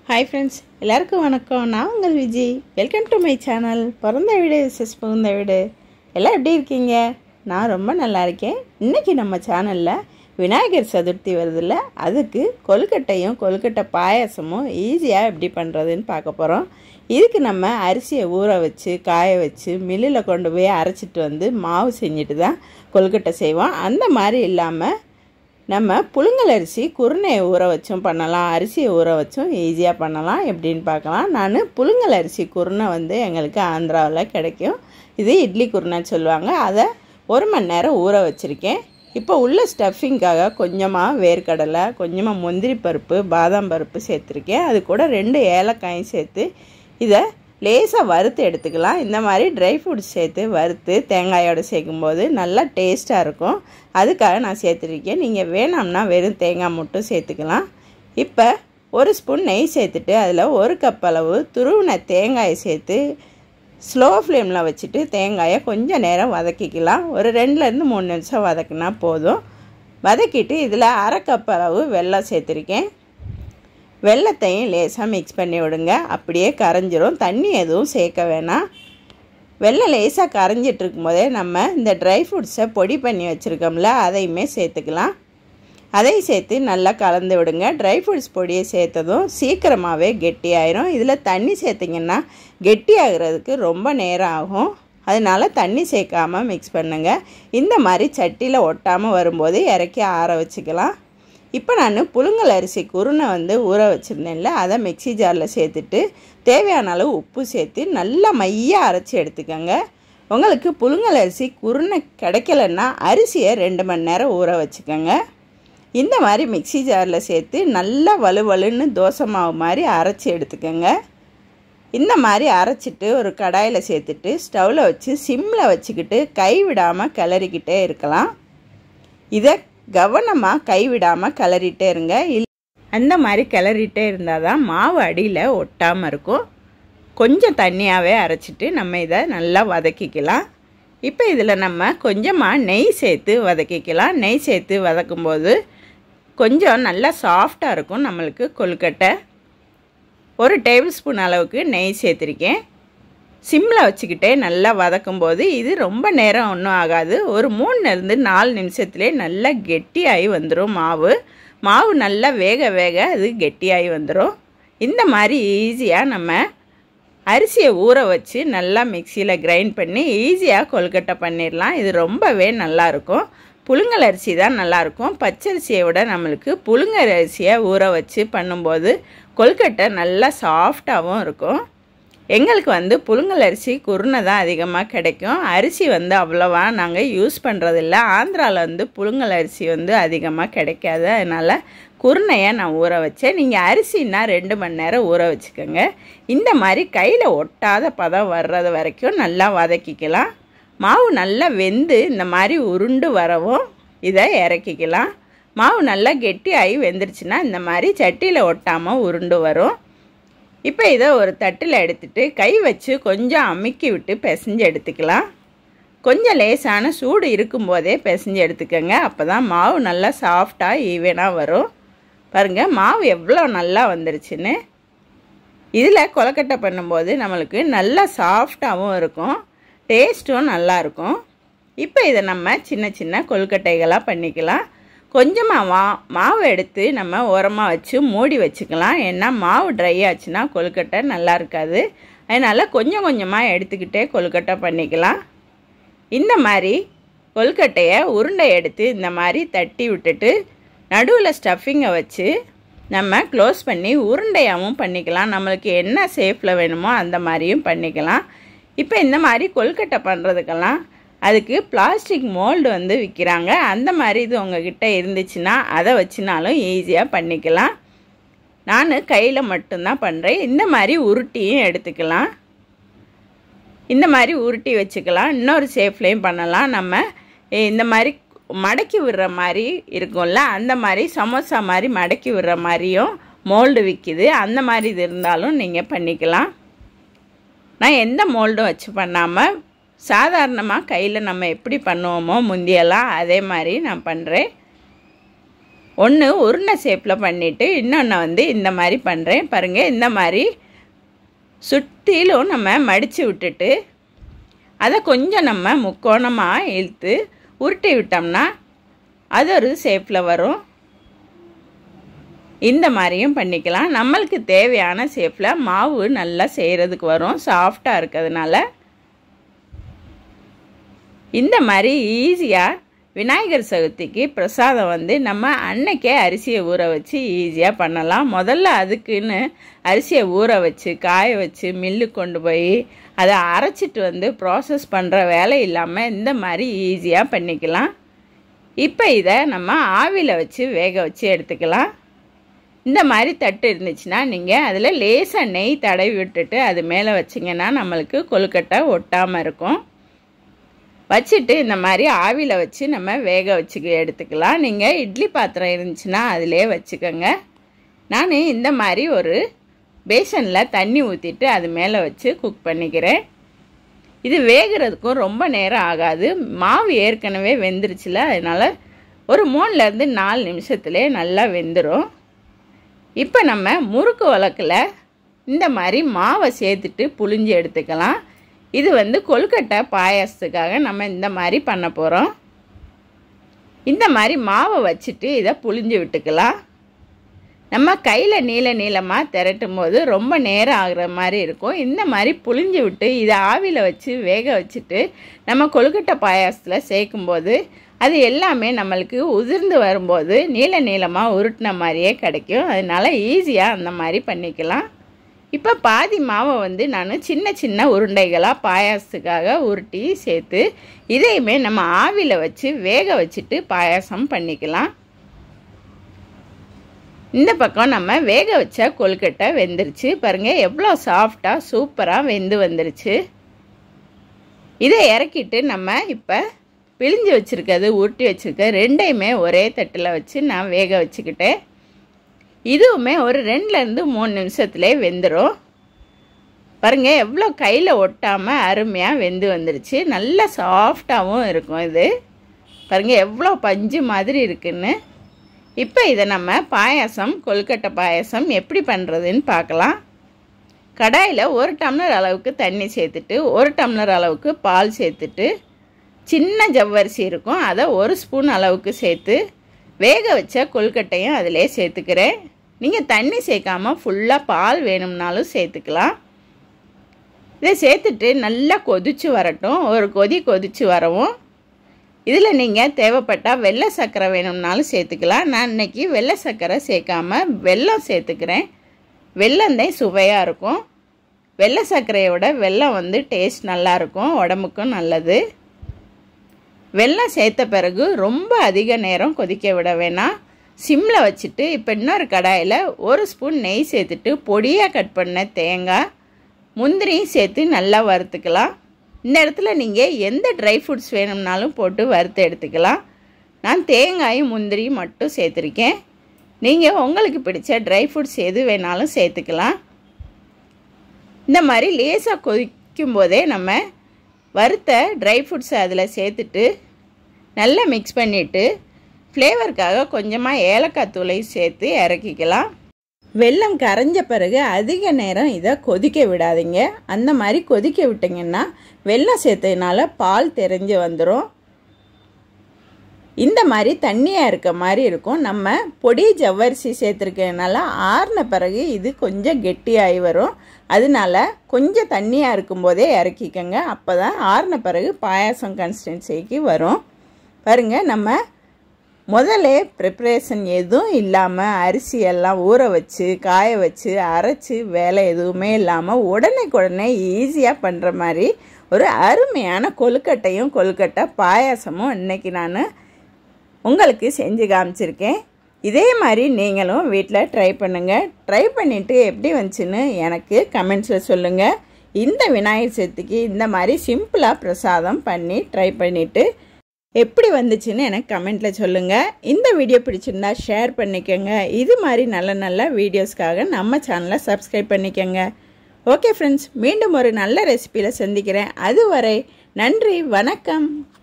hi friends எல்லாருக்கும் வணக்கம் நான் உங்கள் Vijay welcome to my channel பிறந்த வீடு சிஸ் புகுந்த வீடு எல்லாம் எப்படி இருக்கீங்க நான் ரொம்ப நல்லா இருக்கேன் இன்றைக்கி நம்ம சேனலில் விநாயகர் சதுர்த்தி வருதுல்ல அதுக்கு கொழுக்கட்டையும் கொழுக்கட்டை பாயாசமும் ஈஸியாக எப்படி பண்ணுறதுன்னு பார்க்க போகிறோம் இதுக்கு நம்ம அரிசியை ஊற வச்சு காய வச்சு மில்லில் கொண்டு போய் அரைச்சிட்டு வந்து மாவு செஞ்சுட்டு தான் கொழுக்கட்டை செய்வோம் அந்த மாதிரி இல்லாமல் நம்ம புழுங்கல் அரிசி குருணையை ஊற வச்சும் பண்ணலாம் அரிசியை ஊற வச்சும் ஈஸியாக பண்ணலாம் எப்படின்னு பார்க்கலாம் நான் புழுங்கல் அரிசி குருணை வந்து எங்களுக்கு ஆந்திராவில் கிடைக்கும் இது இட்லி குருணைன்னு சொல்லுவாங்க அதை ஒரு மணி நேரம் ஊற வச்சுருக்கேன் இப்போ உள்ள ஸ்டஃபிங்காக கொஞ்சமாக வேர்க்கடலை கொஞ்சமாக முந்திரி பருப்பு பாதாம் பருப்பு சேர்த்துருக்கேன் அது கூட ரெண்டு ஏலக்காயும் சேர்த்து இதை லேசாக வறுத்து எடுத்துக்கலாம் இந்த மாதிரி ட்ரை ஃப்ரூட்ஸ் சேர்த்து வறுத்து தேங்காயோடு சேர்க்கும்போது நல்லா டேஸ்ட்டாக இருக்கும் அதுக்காக நான் சேர்த்துருக்கேன் நீங்கள் வேணாம்னா வெறும் தேங்காய் மட்டும் சேர்த்துக்கலாம் இப்போ ஒரு ஸ்பூன் நெய் சேர்த்துட்டு அதில் ஒரு கப் அளவு துருவின தேங்காயை சேர்த்து ஸ்லோ ஃப்ளேமில் வச்சுட்டு தேங்காயை கொஞ்சம் நேரம் வதக்கிக்கலாம் ஒரு ரெண்டுலேருந்து மூணு நிமிஷம் வதக்கினா போதும் வதக்கிட்டு இதில் அரை கப் அளவு வெல்லம் சேர்த்துருக்கேன் வெள்ளத்தையும் லேசாக மிக்ஸ் பண்ணி விடுங்க அப்படியே கரைஞ்சிரும் தண்ணி எதுவும் சேர்க்க வேணாம் வெள்ளம் லேசாக கரைஞ்சிட்டு இருக்கும்போதே நம்ம இந்த ட்ரை ஃப்ரூட்ஸை பொடி பண்ணி வச்சுருக்கோம்ல அதையுமே சேர்த்துக்கலாம் அதையும் சேர்த்து நல்லா கலந்து விடுங்க ட்ரை ஃப்ரூட்ஸ் பொடியை சேர்த்ததும் சீக்கிரமாகவே கெட்டியாயிரும் இதில் தண்ணி சேர்த்திங்கன்னா கெட்டியாகிறதுக்கு ரொம்ப நேரம் ஆகும் அதனால் தண்ணி சேர்க்காமல் மிக்ஸ் பண்ணுங்கள் இந்த மாதிரி சட்டியில் ஒட்டாமல் வரும்போது இறக்கி ஆற வச்சுக்கலாம் இப்போ நான் புழுங்கல் அரிசி குருணை வந்து ஊற வச்சுருந்தேன்ல அதை மிக்சி ஜாரில் சேர்த்துட்டு தேவையான அளவு உப்பு சேர்த்து நல்லா மையாக அரைச்சி எடுத்துக்கோங்க உங்களுக்கு புழுங்கல் அரிசி குருணை கிடைக்கலன்னா அரிசியை ரெண்டு மணி நேரம் ஊற வச்சுக்கோங்க இந்த மாதிரி மிக்சி ஜாரில் சேர்த்து நல்லா வலுவலுன்னு தோசை மாவு மாதிரி அரைச்சி எடுத்துக்கோங்க இந்த மாதிரி அரைச்சிட்டு ஒரு கடாயில் சேர்த்துட்டு ஸ்டவ்வில் வச்சு சிம்மில் வச்சுக்கிட்டு கை விடாமல் கிளறிக்கிட்டே இருக்கலாம் இதை கவனமாக கைவிடாமல் கிளறிட்டே இருங்க இல் அந்த மாதிரி கிளறிட்டே இருந்தால் தான் மாவு அடியில் ஒட்டாமல் இருக்கும் கொஞ்சம் தண்ணியாகவே அரைச்சிட்டு நம்ம இதை நல்லா வதக்கிக்கலாம் இப்போ இதில் நம்ம கொஞ்சமாக நெய் சேர்த்து வதக்கிக்கலாம் நெய் சேர்த்து வதக்கும்போது கொஞ்சம் நல்லா சாஃப்டாக இருக்கும் நம்மளுக்கு கொழுக்கட்டை ஒரு டேபிள் ஸ்பூன் அளவுக்கு நெய் சேர்த்துருக்கேன் சிம்மில் வச்சுக்கிட்டே நல்லா வதக்கும்போது இது ரொம்ப நேரம் ஒன்றும் ஆகாது ஒரு மூணுலேருந்து நாலு நிமிஷத்துலேயே நல்லா கெட்டியாகி வந்துடும் மாவு மாவு நல்லா வேக வேக அது கெட்டியாகி வந்துடும் இந்த மாதிரி ஈஸியாக நம்ம அரிசியை ஊற வச்சு நல்லா மிக்சியில் கிரைண்ட் பண்ணி ஈஸியாக கொழுக்கட்டை பண்ணிடலாம் இது ரொம்பவே நல்லாயிருக்கும் புழுங்கல் அரிசி தான் நல்லாயிருக்கும் பச்சரிசியை விட நம்மளுக்கு புழுங்கல் அரிசியை ஊற வச்சு பண்ணும்போது கொழுக்கட்டை நல்லா சாஃப்டாகவும் இருக்கும் எங்களுக்கு வந்து புழுங்கல் அரிசி குருணை தான் அதிகமாக கிடைக்கும் அரிசி வந்து அவ்வளோவா நாங்கள் யூஸ் பண்ணுறதில்ல ஆந்திராவில் வந்து புழுங்கல் அரிசி வந்து அதிகமாக கிடைக்காது அதனால் குருணையை நான் ஊற வச்சேன் நீங்கள் அரிசின்னா ரெண்டு மணி நேரம் ஊற வச்சுக்கோங்க இந்த மாதிரி கையில் ஒட்டாத பதம் வர்றது வரைக்கும் நல்லா வதக்கிக்கலாம் மாவு நல்லா வெந்து இந்த மாதிரி உருண்டு வரவும் இதை இறக்கிக்கலாம் மாவு நல்லா கெட்டி ஆகி வெந்துருச்சுன்னா இந்த மாதிரி சட்டியில் ஒட்டாமல் உருண்டு வரும் இப்போ இதை ஒரு தட்டில் எடுத்துட்டு கை வச்சு கொஞ்சம் அமுக்கி விட்டு பிசைஞ்சு எடுத்துக்கலாம் கொஞ்சம் லேசான சூடு இருக்கும்போதே பிசைஞ்சு எடுத்துக்கோங்க அப்போ தான் மாவு நல்லா சாஃப்டாக ஈவனாக வரும் பாருங்கள் மாவு எவ்வளோ நல்லா வந்துருச்சுன்னு இதில் கொலக்கட்டை பண்ணும்போது நம்மளுக்கு நல்லா சாஃப்டாகவும் இருக்கும் டேஸ்ட்டும் நல்லாயிருக்கும் இப்போ இதை நம்ம சின்ன சின்ன கொழுக்கட்டைகளாக பண்ணிக்கலாம் கொஞ்சமாக மா மாவு எடுத்து நம்ம உரமாக வச்சு மூடி வச்சுக்கலாம் ஏன்னா மாவு ட்ரை ஆச்சுன்னா கொழுக்கட்டை நல்லா இருக்காது அதனால் கொஞ்சம் கொஞ்சமாக எடுத்துக்கிட்டே கொழுக்கட்டை பண்ணிக்கலாம் இந்த மாதிரி கொழுக்கட்டையை உருண்டை எடுத்து இந்த மாதிரி தட்டி விட்டுட்டு நடுவில் ஸ்டஃபிங்கை வச்சு நம்ம க்ளோஸ் பண்ணி உருண்டையாகவும் பண்ணிக்கலாம் நம்மளுக்கு என்ன ஷேப்பில் வேணுமோ அந்த மாதிரியும் பண்ணிக்கலாம் இப்போ இந்த மாதிரி கொழுக்கட்டை பண்ணுறதுக்கெல்லாம் அதுக்கு பிளாஸ்டிக் மோல்டு வந்து விற்கிறாங்க அந்த மாதிரி இது உங்ககிட்ட இருந்துச்சுன்னா அதை வச்சுனாலும் ஈஸியாக பண்ணிக்கலாம் நான் கையில் மட்டும்தான் பண்ணுறேன் இந்த மாதிரி உருட்டியும் எடுத்துக்கலாம் இந்த மாதிரி உருட்டி வச்சுக்கலாம் இன்னொரு ஷேப்லேயும் பண்ணலாம் நம்ம இந்த மாதிரி மடக்கி விடுற மாதிரி இருக்கும்ல அந்த மாதிரி சமோசா மாதிரி மடக்கி விடுற மாதிரியும் மோல்டு விற்கிது அந்த மாதிரி இது இருந்தாலும் நீங்கள் பண்ணிக்கலாம் நான் எந்த மோல்டும் வச்சு பண்ணாமல் சாதாரணமாக கையில் நம்ம எப்படி பண்ணுவோமோ முந்தியெல்லாம் அதே மாதிரி நான் பண்ணுறேன் ஒன்று உருண்டை ஷேப்பில் பண்ணிவிட்டு இன்னொன்று வந்து இந்த மாதிரி பண்ணுறேன் பாருங்கள் இந்த மாதிரி சுற்றிலும் நம்ம மடித்து விட்டுட்டு அதை கொஞ்சம் நம்ம முக்கோணமாக இழுத்து உருட்டி விட்டோம்னா அது ஒரு ஷேப்பில் வரும் இந்த மாதிரியும் பண்ணிக்கலாம் நம்மளுக்கு தேவையான ஷேப்பில் மாவு நல்லா செய்கிறதுக்கு வரும் சாஃப்டாக இருக்கிறதுனால இந்த மாதிரி ஈஸியாக விநாயகர் சதுர்த்திக்கு பிரசாதம் வந்து நம்ம அன்னைக்கே அரிசியை ஊற வச்சு ஈஸியாக பண்ணலாம் முதல்ல அதுக்குன்னு அரிசியை ஊற வச்சு காய வச்சு மில்லு கொண்டு போய் அதை அரைச்சிட்டு வந்து ப்ராசஸ் பண்ணுற வேலை இல்லாமல் இந்த மாதிரி ஈஸியாக பண்ணிக்கலாம் இப்போ இதை நம்ம ஆவியில் வச்சு வேக வச்சு எடுத்துக்கலாம் இந்த மாதிரி தட்டு இருந்துச்சுன்னா நீங்கள் அதில் லேசாக நெய் தடவி விட்டுட்டு அது மேலே வச்சிங்கன்னா நம்மளுக்கு கொழுக்கட்டை ஒட்டாமல் இருக்கும் வச்சுட்டு இந்த மாதிரி ஆவியில் வச்சு நம்ம வேக வச்சு எடுத்துக்கலாம் நீங்கள் இட்லி பாத்திரம் இருந்துச்சுன்னா அதிலே வச்சுக்கோங்க நான் இந்த மாதிரி ஒரு பேசனில் தண்ணி ஊற்றிட்டு அது மேலே வச்சு குக் பண்ணிக்கிறேன் இது வேகிறதுக்கும் ரொம்ப நேரம் ஆகாது மாவு ஏற்கனவே வெந்துருச்சுல அதனால் ஒரு மூணுலேருந்து நாலு நிமிஷத்துலேயே நல்லா வெந்துடும் இப்போ நம்ம முறுக்கு வழக்கில் இந்த மாதிரி மாவை சேர்த்துட்டு புளிஞ்சு எடுத்துக்கலாம் இது வந்து கொழுக்கட்டை பாயாசத்துக்காக நம்ம இந்த மாதிரி பண்ண போகிறோம் இந்த மாதிரி மாவை வச்சுட்டு இதை புளிஞ்சு விட்டுக்கலாம் நம்ம கையில் நீள நீளமாக திரட்டும் போது ரொம்ப நேரம் ஆகிற மாதிரி இருக்கும் இந்த மாதிரி புளிஞ்சு விட்டு இதை ஆவியில் வச்சு வேக வச்சுட்டு நம்ம கொழுக்கட்டை பாயாசத்தில் சேர்க்கும்போது அது எல்லாமே நம்மளுக்கு உதிர்ந்து வரும்போது நீள நீளமாக உருட்டின மாதிரியே கிடைக்கும் அதனால் ஈஸியாக அந்த மாதிரி பண்ணிக்கலாம் இப்போ பாதி மாவை வந்து நான் சின்ன சின்ன உருண்டைகளாக பாயாசத்துக்காக உருட்டி சேர்த்து இதையுமே நம்ம ஆவியில் வச்சு வேக வச்சுட்டு பாயாசம் பண்ணிக்கலாம் இந்த பக்கம் நம்ம வேக வச்ச கொழுக்கட்டை வெந்துருச்சு பாருங்கள் எவ்வளோ சாஃப்டாக சூப்பராக வெந்து வந்துருச்சு இதை இறக்கிட்டு நம்ம இப்போ பிழிஞ்சு வச்சுருக்கிறது உருட்டி வச்சுருக்க ரெண்டையுமே ஒரே தட்டில் வச்சு நான் வேக வச்சுக்கிட்டேன் இதுவுமே ஒரு ரெண்டுலேருந்து மூணு நிமிஷத்துலேயே வெந்துடும் பாருங்கள் எவ்வளோ கையில் ஒட்டாமல் அருமையாக வெந்து வந்துருச்சு நல்லா சாஃப்டாகவும் இருக்கும் இது பாருங்கள் எவ்வளோ பஞ்சு மாதிரி இருக்குன்னு இப்போ இதை நம்ம பாயாசம் கொழுக்கட்டை பாயாசம் எப்படி பண்ணுறதுன்னு பார்க்கலாம் கடாயில் ஒரு டம்ளர் அளவுக்கு தண்ணி சேர்த்துட்டு ஒரு டம்ளர் அளவுக்கு பால் சேர்த்துட்டு சின்ன ஜவ்வரிசி இருக்கும் அதை ஒரு ஸ்பூன் அளவுக்கு சேர்த்து வேக வச்ச கொழுக்கட்டையும் அதிலே சேர்த்துக்கிறேன் நீங்கள் தண்ணி சேர்க்காமல் ஃபுல்லாக பால் வேணும்னாலும் சேர்த்துக்கலாம் இதை சேர்த்துட்டு நல்லா கொதித்து வரட்டும் ஒரு கொதி கொதித்து வரவும் இதில் நீங்கள் தேவைப்பட்டால் வெள்ளை சர்க்கரை வேணும்னாலும் சேர்த்துக்கலாம் நான் இன்றைக்கி வெள்ளை சர்க்கரை சேர்க்காம வெல்லம் சேர்த்துக்கிறேன் வெல்லம் தான் சுவையாக இருக்கும் வெள்ளை சர்க்கரையோட வெல்லம் வந்து டேஸ்ட் நல்லாயிருக்கும் உடம்புக்கும் நல்லது வெல்லம் சேர்த்த பிறகு ரொம்ப அதிக நேரம் கொதிக்க விட வேணாம் சிம்மில் வச்சுட்டு இப்போ இன்னொரு கடாயில் ஒரு ஸ்பூன் நெய் சேர்த்துட்டு பொடியாக கட் பண்ண தேங்காய் முந்திரியும் சேர்த்து நல்லா வறுத்துக்கலாம் இந்த இடத்துல நீங்கள் எந்த ட்ரை ஃப்ரூட்ஸ் வேணும்னாலும் போட்டு வறுத்து எடுத்துக்கலாம் நான் தேங்காயும் முந்திரியும் மட்டும் சேர்த்துருக்கேன் நீங்கள் உங்களுக்கு பிடிச்ச ட்ரை ஃப்ரூட்ஸ் எது வேணாலும் சேர்த்துக்கலாம் இந்த மாதிரி லேசாக கொதிக்கும் போதே நம்ம வறுத்த ட்ரை ஃப்ரூட்ஸை அதில் சேர்த்துட்டு நல்லா மிக்ஸ் பண்ணிவிட்டு ஃப்ளேவருக்காக கொஞ்சமாக ஏலக்காய் தூளையும் சேர்த்து இறக்கிக்கலாம் வெல்லம் கரைஞ்ச பிறகு அதிக நேரம் இதை கொதிக்க விடாதீங்க அந்த மாதிரி கொதிக்க விட்டிங்கன்னா வெல்லம் சேர்த்ததுனால பால் தெரிஞ்சு வந்துடும் இந்த மாதிரி தண்ணியாக இருக்க மாதிரி இருக்கும் நம்ம பொடி ஜவ்வரிசி சேர்த்துருக்கனால ஆறின பிறகு இது கொஞ்சம் கெட்டியாகி வரும் அதனால கொஞ்சம் தண்ணியாக இருக்கும்போதே இறக்கிக்கங்க அப்போ தான் ஆறின பிறகு பாயாசம் கன்சிஸ்டன்சிக்கு வரும் பாருங்கள் நம்ம முதல்ல ப்ரிப்ரேஷன் எதுவும் இல்லாமல் அரிசி எல்லாம் ஊற வச்சு காய வச்சு அரைச்சி வேலை எதுவுமே இல்லாமல் உடனே ஈஸியாக பண்ணுற மாதிரி ஒரு அருமையான கொழுக்கட்டையும் கொழுக்கட்டை பாயாசமும் இன்றைக்கி நான் உங்களுக்கு செஞ்சு காமிச்சிருக்கேன் இதே மாதிரி நீங்களும் வீட்டில் ட்ரை பண்ணுங்கள் ட்ரை பண்ணிவிட்டு எப்படி வந்துச்சுன்னு எனக்கு கமெண்ட்ஸில் சொல்லுங்கள் இந்த விநாயகர் சதுர்த்திக்கு இந்த மாதிரி சிம்பிளாக பிரசாதம் பண்ணி ட்ரை பண்ணிவிட்டு எப்படி வந்துச்சுன்னு எனக்கு கமெண்ட்டில் சொல்லுங்கள் இந்த வீடியோ பிடிச்சிருந்தா ஷேர் பண்ணிக்கோங்க இது மாதிரி நல்ல நல்ல வீடியோஸ்க்காக நம்ம சேனலை சப்ஸ்கிரைப் பண்ணிக்கோங்க ஓகே ஃப்ரெண்ட்ஸ் மீண்டும் ஒரு நல்ல ரெசிபியில் சந்திக்கிறேன் அதுவரை நன்றி வணக்கம்